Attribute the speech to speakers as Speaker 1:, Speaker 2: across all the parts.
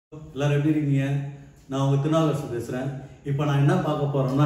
Speaker 1: எல்லாரும் எப்படி இருக்கீங்க நான் உங்க திருநாவுக்கரசு பேசுறேன் இப்போ நான் என்ன பார்க்க போறேன்னா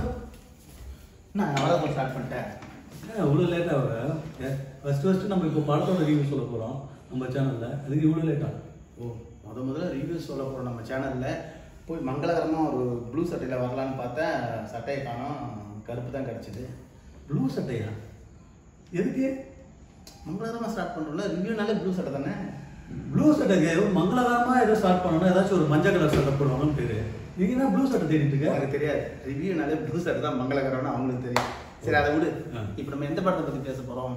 Speaker 2: நான் அவரை ஸ்டார்ட் பண்ணிட்டேன்
Speaker 1: இவ்வளோ லேட்டாக வர ஃபர்ஸ்ட் ஃபர்ஸ்ட் நம்ம இப்போ படத்தோட ரிவ்யூ சொல்ல போறோம் நம்ம சேனல்ல அதுக்கு இவ்வளோ லேட்டா
Speaker 2: ஓ முத முதல்ல ரிவ்யூ சொல்ல போகிறோம் நம்ம சேனலில் போய் மங்களகரமாக ஒரு ப்ளூ சட்டையில் வரலான்னு பார்த்தேன் சட்டையை காணோம் கருப்பு தான் கிடச்சிது
Speaker 1: ப்ளூ சட்டையா எதுக்கு
Speaker 2: மங்களகரமாக ஸ்டார்ட் பண்ணுறோம்ல ரிவ்யூனாலே ப்ளூ சட்டை தானே
Speaker 1: ப்ளூ சட்டைக்கு மங்களகரமா ஏதோ ஸ்டார்ட் பண்ணணும் ஏதாச்சும் ஒரு மஞ்சள் கலர் சட்டை போடுவாங்கன்னு பேரு நீங்க என்ன ப்ளூ சட்டை தேடிட்டு இருக்க
Speaker 2: எனக்கு தெரியாது ரிவ்யூனாலே ப்ளூ சட்டை தான் மங்களகரம்னு அவங்களுக்கு தெரியும் சரி அதை விடு
Speaker 1: ஆ.
Speaker 2: இப்போ நம்ம எந்த படத்தை பற்றி பேச போகிறோம்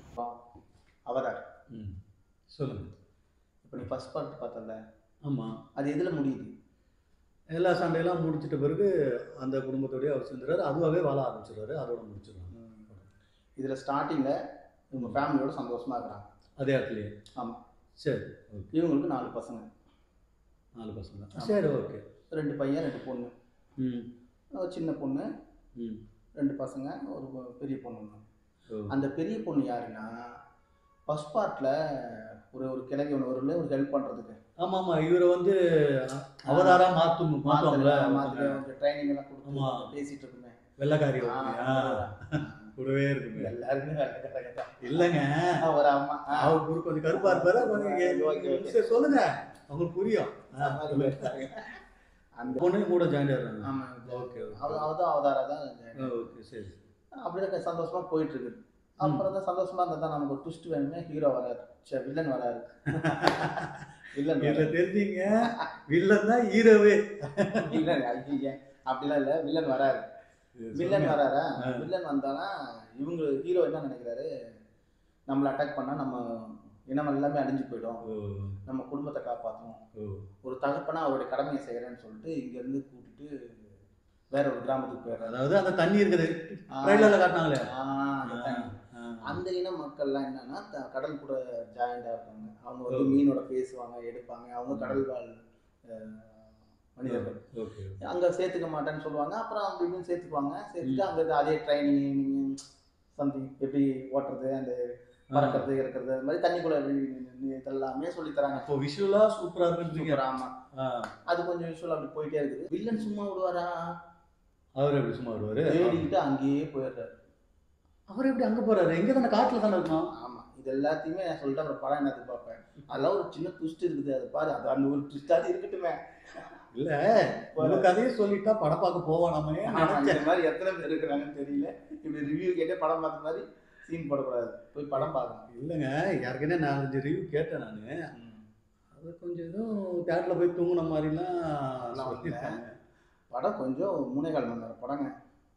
Speaker 2: அவதார்
Speaker 1: ம் சொல்லுங்க
Speaker 2: இப்போ நீ ஃபர்ஸ்ட் பார்ட் பார்த்தல
Speaker 1: ஆமா
Speaker 2: அது எதில் முடியுது
Speaker 1: எல்லா சண்டையெல்லாம் முடிச்சிட்ட பிறகு அந்த குடும்பத்தோடய அவர் சேர்ந்துறாரு அதுவாகவே வாழ ஆரம்பிச்சிடுறாரு அதோட முடிச்சிடுறாங்க
Speaker 2: இதில் ஸ்டார்டிங்கில் இவங்க ஃபேமிலியோட சந்தோஷமாக இருக்கிறாங்க
Speaker 1: அதே இடத்துலயே
Speaker 2: ஆமாம்
Speaker 1: சரி ஓகே
Speaker 2: இவங்களுக்கு நாலு பசங்க
Speaker 1: நாலு பசங்க சரி ஓகே
Speaker 2: ரெண்டு பையன் ரெண்டு பொண்ணு
Speaker 1: ம்
Speaker 2: ஒரு சின்ன பொண்ணு
Speaker 1: ம்
Speaker 2: ரெண்டு பசங்க ஒரு பொ- பெரிய பொண்ணு ஒண்ணு.
Speaker 1: ஓ
Speaker 2: அந்த பெரிய பொண்ணு யாருன்னா ஃபர்ஸ்ட் பார்ட்டில் ஒரு ஒரு கிழவி ஒன்று வரும்ல ஒரு ஹெல்ப் பண்ணுறதுக்கு
Speaker 1: ஆமா ஆமா இவரை வந்து அவதாரா மாத்து மாத்துவாங்களே
Speaker 2: மாத்திரை ட்ரைனிங் எல்லாம்
Speaker 1: ஆமா.
Speaker 2: கொடுத்து பேசிட்டு இருக்குமே
Speaker 1: வெள்ளக்காரி
Speaker 2: ஆ,
Speaker 1: ஒருத்தங்க. ஆ, கூடவே இருக்குங்க
Speaker 2: எல்லாருமே வேலைக்காரங்க தான்.
Speaker 1: இல்லைங்க
Speaker 2: ஆ, ஒரு அம்மா ஆ,
Speaker 1: அவர் குரு கொஞ்சம் கருப்பா இருப்பாரு கொஞ்சம்
Speaker 2: ஓகே, ஓகே.
Speaker 1: சரி, சொல்லுங்க அவங்களுக்கு புரியும் ஆ,
Speaker 2: அந்த மாதிரி
Speaker 1: சொல்லுங்க.
Speaker 2: வேலைக்காரங்க. அந்த
Speaker 1: பொண்ணு கூட ஜாயின் ஆடுறாங்க
Speaker 2: ஆமா
Speaker 1: ஓகே ஓகே
Speaker 2: அவ அவதான் அவதாரா தான்
Speaker 1: ஓகே சரி
Speaker 2: அப்படியே சந்தோஷமா போயிட்டு இருக்குது அப்புறம் தான் சந்தோஷமா இருந்தா தான் நமக்கு ட்விஸ்ட் வேணுமே ஹீரோ வராரு சரி வில்லன் வராரு வில்லன்
Speaker 1: இதுல
Speaker 2: வராரு.
Speaker 1: தெரிஞ்சீங்க வில்லன் தான் ஹீரோவே
Speaker 2: வில்லன் ஐயா அப்படிலாம் இல்ல வில்லன் வராரு வில்லன் வராரா
Speaker 1: ஆ.
Speaker 2: வில்லன் வந்தானா இவங்க ஹீரோ என்ன நினைக்கிறாரு நம்மள அட்டாக் பண்ணா நம்ம இனம் எல்லாமே அழிஞ்சு போயிடும்
Speaker 1: ஓ
Speaker 2: நம்ம குடும்பத்தை காப்பாற்றணும்
Speaker 1: ஓ
Speaker 2: ஒரு தகப்பனா அவருடைய கடமையை செய்யறேன்னு சொல்லிட்டு இங்க இருந்து கூட்டிட்டு வேற ஒரு கிராமத்துக்கு போயிடுறாரு
Speaker 1: அதாவது அந்த தண்ணி இருக்குது
Speaker 2: ஆ.
Speaker 1: ட்ரைலர்ல காட்டினாங்களே
Speaker 2: ஆ, அந்த தண்ணி.
Speaker 1: ஆ,
Speaker 2: அந்த இன மக்கள்லாம் என்னன்னா த- கடல் கூட ஜாயிண்டா இருக்காங்க அவங்க வந்து மீனோட பேசுவாங்க எடுப்பாங்க அவங்க கடல் வாழ் அஹ், மனிதர்கள்
Speaker 1: ஓகே
Speaker 2: அங்க சேர்த்துக்க மாட்டேன்னு சொல்லுவாங்க அப்புறம் அவங்க இப்படின்னு சேர்த்துக்குவாங்க சேர்த்துட்டு அங்க இருக்க அதே ட்ரைனிங் சம்திங் எப்படி ஓட்டுறது அந்த பறக்கிறது இருக்கிறது அது மாதிரி தண்ணிக்குள்ள எப்படி நின்னு இதெல்லாமே சொல்லி தராங்க
Speaker 1: அப்போ விஷுவலா சூப்பரா இருக்குன்றீங்க
Speaker 2: சூப்பர் ஆமா
Speaker 1: ஆ,
Speaker 2: அது கொஞ்சம் விஷுவல் அப்படி போயிட்டே இருக்குது வில்லன் சும்மா விடுவாரா
Speaker 1: அவர் எப்படி சும்மா வருவாரு
Speaker 2: தேடிக்கிட்டு அங்கேயே போயிடுறாரு
Speaker 1: அவர் எப்படி அங்க போறாரு எங்க தானே காட்டுல தானே இருக்கணும்
Speaker 2: ஆமா இது எல்லாத்தையுமே நான் சொல்லிட்டு அப்புறம் படம் என்னது பார்ப்பேன் அதெல்லாம் ஒரு சின்ன ட்விஸ்ட் இருக்குது அதை பாரு அது அந்த ஒரு ட்விஸ்டாவது இருக்கட்டுமே
Speaker 1: இல்ல உங்க கதையை சொல்லிட்டா படம் பார்க்க போவோம் நம்ம
Speaker 2: ஆமா, இந்த மாதிரி எத்தனை பேர் இருக்கிறாங்கன்னு தெரியல இப்படி ரிவ்யூ கேட்டே படம் பார்த்த மாதிரி சீன் போடக்கூடாது போய் படம் பார்க்கணும்
Speaker 1: இல்லைங்க யாருக்குன்னே நாலஞ்சு ரிவ்யூ கேட்டேன் நான் அது கொஞ்சம் எதுவும் தேட்டரில் போய் தூங்குன மாதிரிலாம்
Speaker 2: அதெல்லாம் வந்து
Speaker 1: சொல்லியிருக்காங்க
Speaker 2: படம் கொஞ்சம் மூணே கால் மணி நேரம் படங்க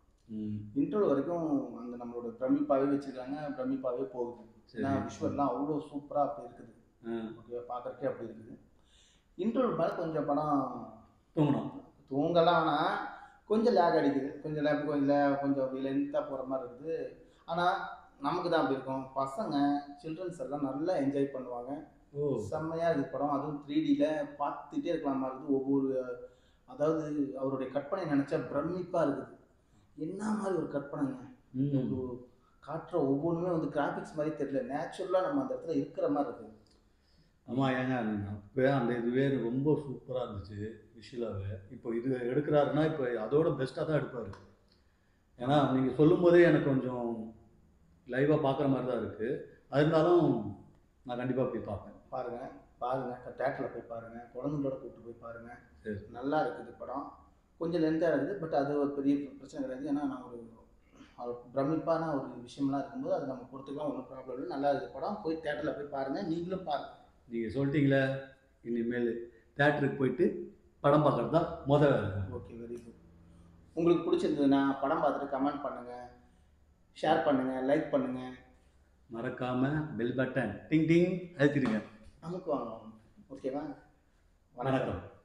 Speaker 1: ம்
Speaker 2: இன்டர்வல் வரைக்கும் அந்த நம்மளோட பிரமிப்பாவே வச்சிருக்காங்க பிரமிப்பாவே போகுது
Speaker 1: சரி.
Speaker 2: ஏன்னா விஷுவல்லாம் அவ்வளோ சூப்பரா அப்படி இருக்குது
Speaker 1: ஆ,
Speaker 2: ஓகே பார்க்கறக்கே அப்படி இருக்குது இன்டர்வல் மேலே கொஞ்சம் படம்
Speaker 1: தூங்கணும்
Speaker 2: தூங்கலாம் ஆனால் கொஞ்சம் லேக் அடிக்குது கொஞ்சம் லேக் கொஞ்சம் லே- கொஞ்சம் அப்படி லென்த்தாக போகிற மாதிரி இருக்குது ஆனால் நமக்கு தான் அப்படி இருக்கும் பசங்க சில்ட்ரன்ஸ் எல்லாம் நல்லா என்ஜாய் பண்ணுவாங்க
Speaker 1: ஓ
Speaker 2: செம்மையாக இருக்குது படம் அதுவும் த்ரீ டியில் பார்த்துட்டே இருக்கலாம் மாதிரி இருக்குது ஒவ்வொரு அதாவது அவருடைய கற்பனை நினச்சா பிரமிப்பாக இருக்குது என்ன மாதிரி ஒரு கற்பனைங்க
Speaker 1: ம்
Speaker 2: ஒரு காட்டுற ஒவ்வொன்றுமே வந்து கிராஃபிக்ஸ் மாதிரி தெரியல நேச்சுரலாக நம்ம அந்த இடத்துல இருக்கிற மாதிரி இருக்குது
Speaker 1: ஆமாம் ஏங்க அப்போ அந்த இதுவே ரொம்ப சூப்பராக இருந்துச்சு விஷுவலாகவே இப்போ இது எடுக்கிறாருன்னா இப்போ அதோட பெஸ்ட்டாக தான் எடுப்பார் ஏன்னா நீங்கள் சொல்லும் போதே எனக்கு கொஞ்சம் லைவாக பார்க்குற மாதிரி தான் இருக்குது அது இருந்தாலும் நான் கண்டிப்பாக போய் பார்ப்பேன்
Speaker 2: பாருங்க பாருங்க தேட்டரில் போய் பாருங்க குழந்தைங்களோட கூப்பிட்டு போய் பாருங்க
Speaker 1: சரி.
Speaker 2: நல்லா இருக்குது படம் கொஞ்சம் லென்த்தாக இருக்குது பட் அது ஒரு பெரிய பிரச்சனை கிடையாது ஏன்னா நான் ஒரு ஒரு பிரமிப்பான ஒரு விஷயம்லாம் இருக்கும்போது அது நம்ம கொடுத்துக்கலாம் ஒன்றும் ப்ராப்ளம் இல்லை நல்லா இருக்குது படம் போய் தேட்டரில் போய் பாருங்க நீங்களும் பாருங்க
Speaker 1: நீங்கள் சொல்லிட்டீங்களே இனிமேல் தேட்டருக்கு போயிட்டு படம் பார்க்கறது தான் மொதல் வேலை
Speaker 2: ஓகே வெரி குட் உங்களுக்கு பிடிச்சிருந்ததுன்னா படம் பார்த்துட்டு கமெண்ட் பண்ணுங்கள் ஷேர் பண்ணுங்கள் லைக் பண்ணுங்கள்
Speaker 1: மறக்காம பெல் பட்டன் டிங் டிங் அழுத்திடுங்க
Speaker 2: நமக்கு வாங்கணும் ஓகேவா
Speaker 1: வணக்கம்